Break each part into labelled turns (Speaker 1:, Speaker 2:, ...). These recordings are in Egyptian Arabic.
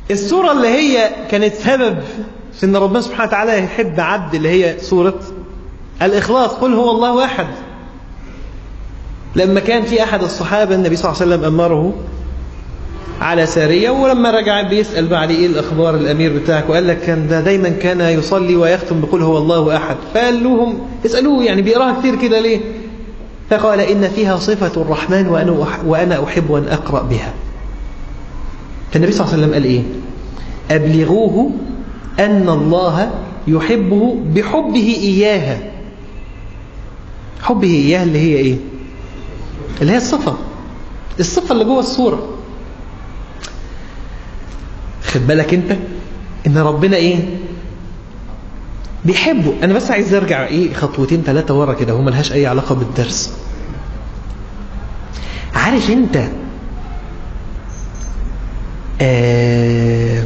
Speaker 1: الصورة اللي هي كانت سبب في ان ربنا سبحانه وتعالى يحب عبد اللي هي صورة الإخلاص قل هو الله واحد لما كان في أحد الصحابة النبي صلى الله عليه وسلم أمره على سارية ولما رجع بيسأل بعد إيه الأخبار الأمير بتاعك وقال لك كان ده دايما كان يصلي ويختم بقول هو الله أحد فقال لهم اسألوه يعني بيقراها كتير كده ليه فقال إن فيها صفة الرحمن وأنا وأنا أحب أن أقرأ بها فالنبي صلى الله عليه وسلم قال إيه أبلغوه أن الله يحبه بحبه إياها حبه إياها اللي هي إيه اللي هي الصفة الصفة اللي جوه الصورة خد بالك انت ان ربنا ايه بيحبه انا بس عايز ارجع ايه خطوتين ثلاثة ورا كده وما لهاش اي علاقة بالدرس عارف انت آه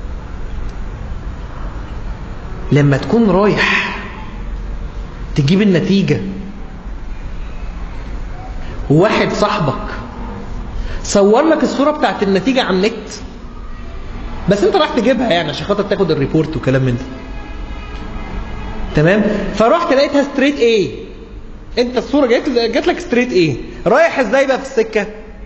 Speaker 1: لما تكون رايح تجيب النتيجة وواحد صاحبك صور لك الصورة بتاعت النتيجة على النت بس انت راح تجيبها يعني عشان خاطر تاخد الريبورت وكلام من ده تمام فرحت لقيتها ستريت ايه انت الصوره جات جات لك ستريت ايه رايح ازاي بقى في السكه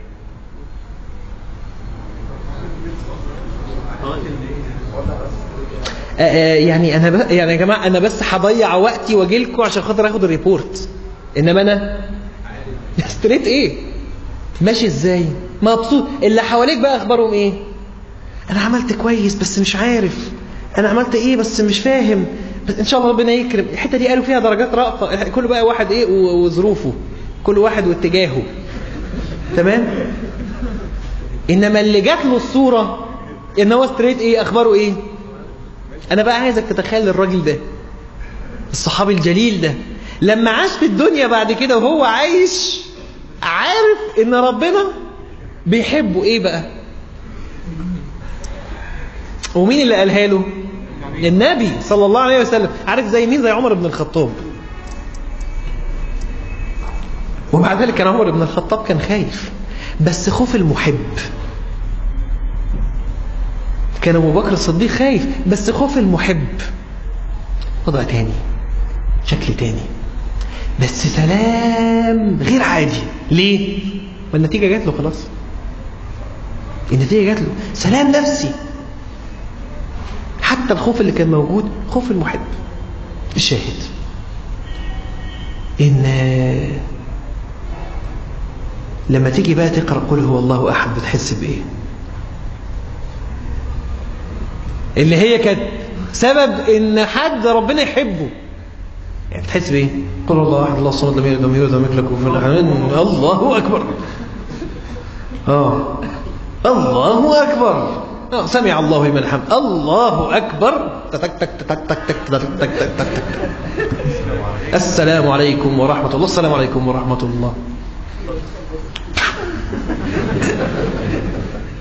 Speaker 1: آه آه يعني انا ب... يعني يا جماعه انا بس هضيع وقتي واجي لكم عشان خاطر اخد الريبورت انما انا ستريت ايه ماشي ازاي مبسوط اللي حواليك بقى اخبارهم ايه انا عملت كويس بس مش عارف انا عملت ايه بس مش فاهم بس ان شاء الله ربنا يكرم الحته دي قالوا فيها درجات رأفة كل بقى واحد ايه وظروفه كل واحد واتجاهه تمام انما اللي جات له الصوره ان هو ستريت ايه اخباره ايه انا بقى عايزك تتخيل الراجل ده الصحابي الجليل ده لما عاش في الدنيا بعد كده وهو عايش عارف ان ربنا بيحبه ايه بقى ومين اللي قالها له النبي صلى الله عليه وسلم عارف زي مين زي عمر بن الخطاب ومع ذلك كان عمر بن الخطاب كان خايف بس خوف المحب كان ابو بكر الصديق خايف بس خوف المحب وضع تاني شكل تاني بس سلام غير عادي ليه والنتيجة جات له خلاص النتيجة جات له سلام نفسي حتى الخوف اللي كان موجود خوف المحب الشاهد إن لما تيجي بقى تقرأ قل هو الله أحد بتحس بإيه اللي هي كانت سبب إن حد ربنا يحبه يعني بتحس بإيه قل الله أحد الله الصمد لم يلد ولم يولد ولم يكن له كفوا أحد الله أكبر آه الله أكبر سمع الله لمن حمد الله أكبر تك تك تك تك تك تك تك تك تك السلام عليكم ورحمة الله السلام عليكم ورحمة الله